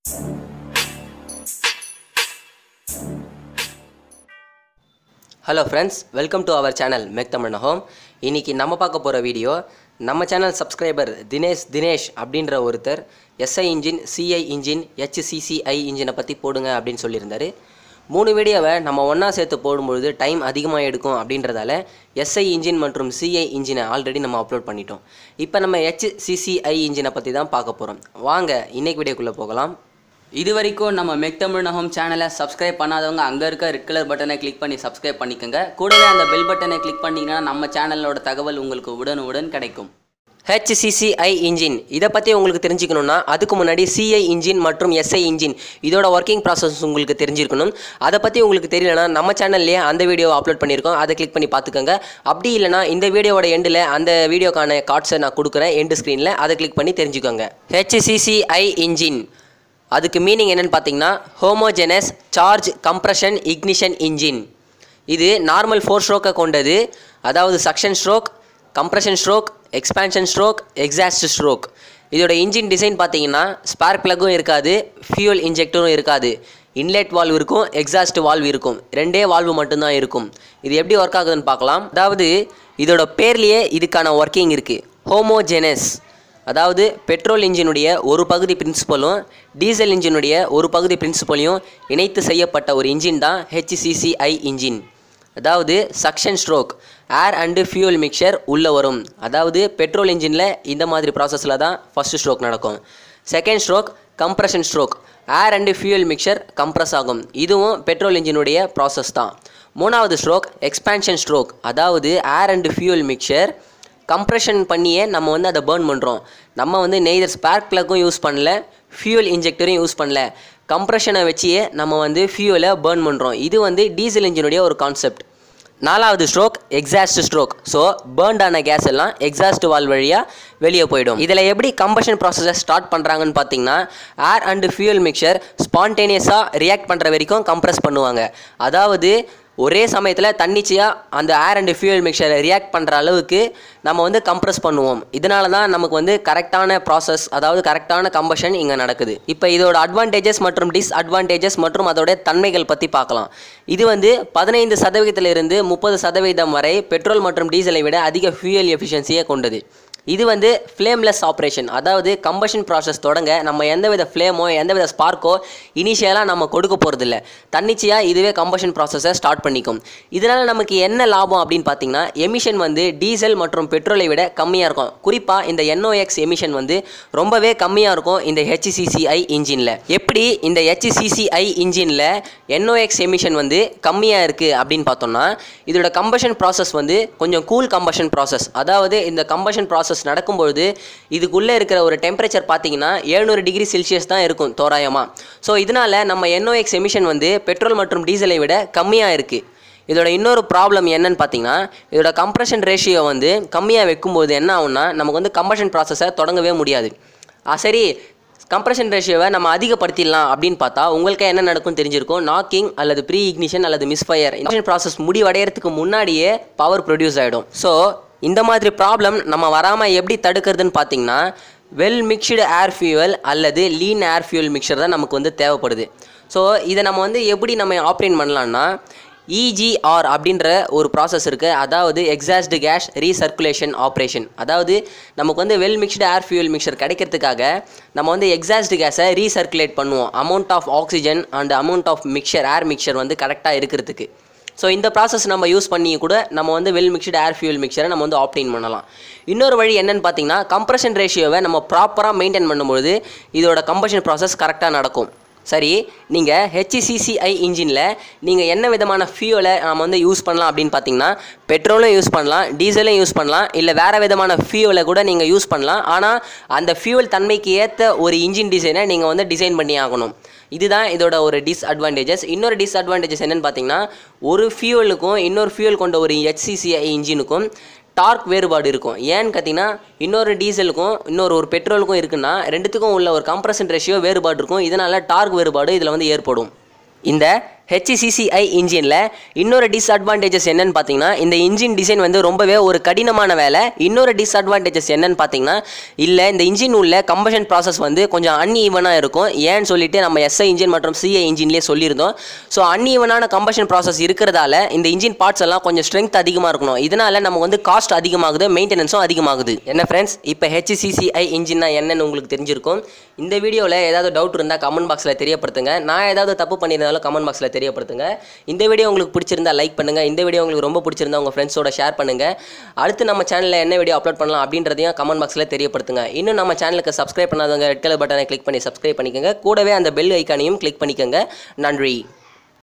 hello friends welcome to our channel மேக் Tamil home இன்னைக்கு நம்ம பார்க்க போகிற வீடியோ நம்ம சேனல் சப்ஸ்கிரைபர் தினேஷ் தினேஷ் அப்படின்ற ஒருத்தர் SI engine CI engine HCCCI இன்ஜினை பற்றி போடுங்க அப்படின்னு சொல்லியிருந்தாரு மூணு வீடியோவை நம்ம ஒன்றா சேர்த்து போடும்பொழுது டைம் அதிகமாக எடுக்கும் அப்படின்றதால எஸ்ஐ இன்ஜின் மற்றும் சிஐ இன்ஜினை ஆல்ரெடி நம்ம அப்லோட் பண்ணிட்டோம் இப்போ நம்ம ஹெச்சிசிசிஐ இன்ஜினை பற்றி தான் பார்க்க போகிறோம் வாங்க இன்னைக்கு வீடியோக்குள்ளே போகலாம் இது வரைக்கும் நம்ம மெக் தமிழ் ஹோம் சேனலை சப்ஸ்கிரைப் பண்ணாதவங்க அங்கே இருக்க ரெட் கலர் பட்டனை கிளிக் பண்ணி சப்ஸ்கிரைப் பண்ணிக்கோங்க கூடவே அந்த பெல் பட்டனை கிளிக் பண்ணிங்கன்னா நம்ம சேனலோட தகவல் உங்களுக்கு உடனுக்குடன் கிடைக்கும் ஹெச்சிசிசிஐ இன்ஜின் இதை பற்றி உங்களுக்கு தெரிஞ்சுக்கணுன்னா அதுக்கு முன்னாடி சிஐ இன்ஜின் மற்றும் எஸ்ஐ இன்ஜின் இதோட ஒர்க்கிங் ப்ராசஸ் உங்களுக்கு தெரிஞ்சிருக்கணும் அதை பற்றி உங்களுக்கு தெரியலனா நம்ம சேனல்லேயே அந்த வீடியோ அப்லோட் பண்ணியிருக்கோம் அதை கிளிக் பண்ணி பார்த்துக்கோங்க அப்படி இல்லைனா இந்த வீடியோவோட எண்டில் அந்த வீடியோக்கான கார்ட்ஸை நான் கொடுக்குறேன் எண்டு ஸ்க்ரீனில் அதை கிளிக் பண்ணி தெரிஞ்சுக்கோங்க ஹெச்சிசிசிஐ இன்ஜின் அதுக்கு மீனிங் என்னன்னு பார்த்தீங்கன்னா homogeneous charge compression ignition engine இது நார்மல் ஃபோர் ஸ்ட்ரோக்கை கொண்டது அதாவது suction stroke compression stroke expansion stroke exhaust stroke இதோட இன்ஜின் டிசைன் பார்த்தீங்கன்னா ஸ்பார்க் ப்ளக்கும் இருக்காது ஃபியூல் இன்ஜெக்டரும் இருக்காது இன்லெட் வால்வ் இருக்கும் எக்ஸாஸ்ட் வால்வ் இருக்கும் ரெண்டே வால்வு மட்டும்தான் இருக்கும் இது எப்படி ஒர்க் ஆகுதுன்னு பார்க்கலாம் அதாவது இதோட பேர்லேயே இதுக்கான ஒர்க்கிங் இருக்குது ஹோமோஜெனஸ் அதாவது பெட்ரோல் இன்ஜினுடைய ஒரு பகுதி பிரின்சிபலும் டீசல் இன்ஜினுடைய ஒரு பகுதி பிரின்சிபலையும் இணைத்து செய்யப்பட்ட ஒரு இன்ஜின் தான் ஹெச்சிசிசிஐ இன்ஜின் அதாவது suction stroke air and fuel mixture உள்ளே வரும் அதாவது பெட்ரோல் இன்ஜினில் இந்த மாதிரி ப்ராசஸில் தான் ஃபஸ்ட்டு ஸ்ட்ரோக் நடக்கும் second stroke compression stroke air and fuel mixture compress ஆகும் இதுவும் பெட்ரோல் இன்ஜினுடைய ப்ராசஸ் தான் மூணாவது ஸ்ட்ரோக் எக்ஸ்பான்ஷன் ஸ்ட்ரோக் அதாவது air and fuel mixture compression பண்ணியே நம்ம வந்து அதை பேர்ன் பண்ணுறோம் நம்ம வந்து நெய்தர் ஸ்பார்க் ப்ளக்கும் யூஸ் பண்ணல ஃபியூல் இன்ஜெக்டரும் யூஸ் பண்ணல கம்ப்ரெஷனை வச்சியே நம்ம வந்து ஃபியூலை பேர்ன் பண்ணுறோம் இது வந்து டீசல் இன்ஜினுடைய ஒரு கான்செப்ட் நாலாவது stroke exhaust stroke so burnt ஆன கேஸ் எல்லாம் எக்ஸாஸ்ட் வால் வழியாக வெளியே போயிடும் இதில் எப்படி கம்பஷன் ப்ராசஸை ஸ்டார்ட் பண்ணுறாங்கன்னு பார்த்தீங்கன்னா ஏர் அண்டு ஃபியூல் மிக்சர் ஸ்பான்டேனியஸாக ரியாக்ட் பண்ணுற வரைக்கும் கம்ப்ரஸ் பண்ணுவாங்க அதாவது ஒரே சமயத்தில் தன்னிச்சையாக அந்த ஏர் அண்ட் ஃபியூல் மிக்சரை ரியாக்ட் பண்ணுற அளவுக்கு நம்ம வந்து கம்ப்ரஸ் பண்ணுவோம் இதனால தான் நமக்கு வந்து கரெக்டான ப்ராசஸ் அதாவது கரெக்டான கம்பஷன் இங்கே நடக்குது இப்போ இதோட அட்வான்டேஜஸ் மற்றும் டிஸ்அட்வான்டேஜஸ் மற்றும் அதோட தன்மைகள் பற்றி பார்க்கலாம் இது வந்து பதினைந்து சதவீதத்திலிருந்து முப்பது சதவீதம் வரை பெட்ரோல் மற்றும் டீசலை விட அதிக ஃபியூயல் எஃபிஷியன்சியை கொண்டது இது வந்து ஃப்ளேம்லெஸ் ஆப்ரேஷன் அதாவது கம்பஷன் ப்ராசஸ் தொடங்க நம்ம எந்தவித ஃப்ளேமோ எந்தவித ஸ்பார்க்கோ இனிஷியலாக நம்ம கொடுக்க போகிறதில்ல தன்னிச்சையாக இதுவே கம்பஷன் ப்ராசஸை ஸ்டார்ட் பண்ணிக்கும் இதனால் நமக்கு என்ன லாபம் அப்படின்னு பார்த்தீங்கன்னா எமிஷன் வந்து டீசல் மற்றும் பெட்ரோலை விட கம்மியாக இருக்கும் குறிப்பாக இந்த NOx எமிஷன் வந்து ரொம்பவே கம்மியாக இருக்கும் இந்த ஹெச்சிசிசிஐ இன்ஜினில் எப்படி இந்த ஹெச்சிசிசிஐ இன்ஜினில் NOx எமிஷன் வந்து கம்மியாக இருக்குது அப்படின்னு பார்த்தோம்னா இதோட கம்பஷன் ப்ராசஸ் வந்து கொஞ்சம் கூல் கம்பஷன் ப்ராசஸ் அதாவது இந்த கம்பஷன் ப்ராசஸ் நடக்கும்பொழுது இதுக்குள்ளே இருக்கிற ஒரு டெம்பரேச்சர் பார்த்தீங்கன்னா எழுநூறு டிகிரி செல்சியஸ் தான் இருக்கும் தோராயமாக ஸோ இதனால் நம்ம NOx எமிஷன் வந்து பெட்ரோல் மற்றும் டீசலை விட கம்மியாக இருக்குது இதோட இன்னொரு ப்ராப்ளம் என்னன்னு பார்த்தீங்கன்னா இதோட கம்ப்ரஷன் ரேஷியோ வந்து கம்மியாக வைக்கும்போது என்ன ஆகும்னா நமக்கு வந்து கம்பஷன் ப்ராசஸை தொடங்கவே முடியாது ஆ, சரி கம்ப்ரஷன் ரேஷியோவை நம்ம அதிகப்படுத்திடலாம் அப்படின்னு பார்த்தா உங்களுக்கு என்ன நடக்கும் தெரிஞ்சிருக்கும் நாக்கிங் அல்லது ப்ரீ இக்னிஷன் அல்லது மிஸ்ஃபயர் இக்னிஷன் ப்ராசஸ் முடிவடையறதுக்கு முன்னாடியே பவர் ப்ரொடியூஸ் ஆகிடும் ஸோ இந்த மாதிரி ப்ராப்ளம் நம்ம வராமல் எப்படி தடுக்கிறதுன்னு பார்த்தீங்கன்னா வெல் மிக்ஸ்டு ஏர் ஃபியூவல் அல்லது லீன் ஏர் ஃபியூல் மிக்சர் தான் நமக்கு வந்து தேவைப்படுது ஸோ இதை நம்ம வந்து எப்படி நம்ம ஆப்ரேட் பண்ணலாம்னா இஜிஆர் அப்படின்ற ஒரு ப்ராசஸ் இருக்குது அதாவது எக்ஸாஸ்டு கேஸ் ரீசர்க்குலேஷன் ஆப்ரேஷன் அதாவது நமக்கு வந்து well mixed air fuel mixture கிடைக்கிறதுக்காக நம்ம வந்து எக்ஸாஸ்டு கேஸை ரீசர்க்குலேட் பண்ணுவோம் amount of oxygen and amount of mixture air mixture வந்து கரெக்டாக இருக்கிறதுக்கு ஸோ இந்த ப்ராசஸ் நம்ம யூஸ் பண்ணி கூட நம்ம வந்து வெல் மிக்ஸ்டு ஏர் ஃபியூல் மிக்சரை நம்ம வந்து ஆப்டைன் பண்ணலாம் இன்னொரு வழி என்னன்னு பார்த்தீங்கன்னா கம்ப்ரஷன் ரேஷியோவை நம்ம ப்ராப்பராக மெயின்டைன் பண்ணும்போது இதோட கம்பஷன் ப்ராசஸ் கரெக்டாக நடக்கும் சரி நீங்கள் ஹெச்சிசிசிஐ இன்ஜினில் நீங்கள் என்ன விதமான ஃபியூலை நம்ம வந்து யூஸ் பண்ணலாம் அப்படின்னு பார்த்தீங்கன்னா பெட்ரோலும் யூஸ் பண்ணலாம் டீசலும் யூஸ் பண்ணலாம் இல்லை வேறு விதமான ஃபியூலை கூட நீங்கள் யூஸ் பண்ணலாம் ஆனால் அந்த ஃபியூவல் தன்மைக்கு ஏற்ற ஒரு இன்ஜின் டிசைனை நீங்கள் வந்து டிசைன் பண்ணி ஆகணும் இதுதான் இதோட ஒரு டிஸ்அட்வான்டேஜஸ் இன்னொரு டிஸ்அட்வான்டேஜஸ் என்னன்னு பார்த்தீங்கன்னா ஒரு ஃபியூவலுக்கும் இன்னொரு ஃபியூவல் கொண்ட ஒரு ஹெச்சிசிஐ இன்ஜினுக்கும் டார்க் வேறுபாடு இருக்கும் ஏன்னு பார்த்தீங்கன்னா இன்னொரு டீசலுக்கும் இன்னொரு ஒரு பெட்ரோலுக்கும் இருக்குன்னா ரெண்டுத்துக்கும் உள்ள ஒரு கம்ப்ரஷன் ரேஷியோ வேறுபாடு இருக்கும் இதனால் டார்க் வேறுபாடு இதில் வந்து ஏற்படும் இந்த ஹெச்சிசிசிஐ இன்ஜினில் இன்னொரு டிஸ்அட்வான்டேஜஸ் என்னன்னு பார்த்தீங்கன்னா இந்த இன்ஜின் டிசைன் வந்து ரொம்பவே ஒரு கடினமான வேலை இன்னொரு டிஸ்அட்வான்டேஜஸ் என்னன்னு பார்த்தீங்கன்னா இல்லை இந்த இன்ஜின் உள்ள கம்பஷன் ப்ராசஸ் வந்து கொஞ்சம் அன்ஈவனாக இருக்கும் ஏன்னு சொல்லிட்டு நம்ம எஸ்ஐ இன்ஜின் மற்றும் சிஐ இன்ஜின்லேயே சொல்லியிருந்தோம் ஸோ அன்ஈவனான கம்பஷன் ப்ராசஸ் இருக்கிறதால இந்த இன்ஜின் பார்ட்ஸ் எல்லாம் கொஞ்சம் ஸ்ட்ரென்த் அதிகமாக இருக்கணும் இதனால நம்ம வந்து காஸ்ட் அதிகமாகுது மெயின்டெனன்ஸும் அதிகமாகுது என்ன ஃப்ரெண்ட்ஸ் இப்போ ஹெச்சிசிசிஐ இன்ஜின்னா என்னன்னு உங்களுக்கு தெரிஞ்சிருக்கும் இந்த வீடியோவில் ஏதாவது டவுட் இருந்தால் கமெண்ட் பாக்ஸில் தெரியப்படுத்துங்க நான் ஏதாவது தப்பு பண்ணியிருந்தாலும் கமெண்ட் பாக்ஸில் தெரியப்படுத்துங்க இந்த வீடியோ உங்களுக்கு பிடிச்சிருந்தா லைக் பண்ணுங்கள் இந்த வீடியோ உங்களுக்கு ரொம்ப பிடிச்சிருந்தா உங்கள் ஃப்ரெண்ட்ஸோட ஷேர் பண்ணுங்கள் அடுத்து நம்ம சேனலில் என்ன வீடியோ அப்லோட் பண்ணலாம் அப்படின்றதையும் கமெண்ட் பாக்ஸில் தெரியப்படுத்துங்க இன்னும் நம்ம சேனலுக்கு சப்ஸ்கிரைப் பண்ணாதவங்க ரெட் கலர் பட்டனை கிளிக் பண்ணி சப்ஸ்கிரைப் பண்ணிக்கோங்க கூடவே அந்த பெல் ஐக்கானையும் கிளிக் பண்ணிக்கோங்க நன்றி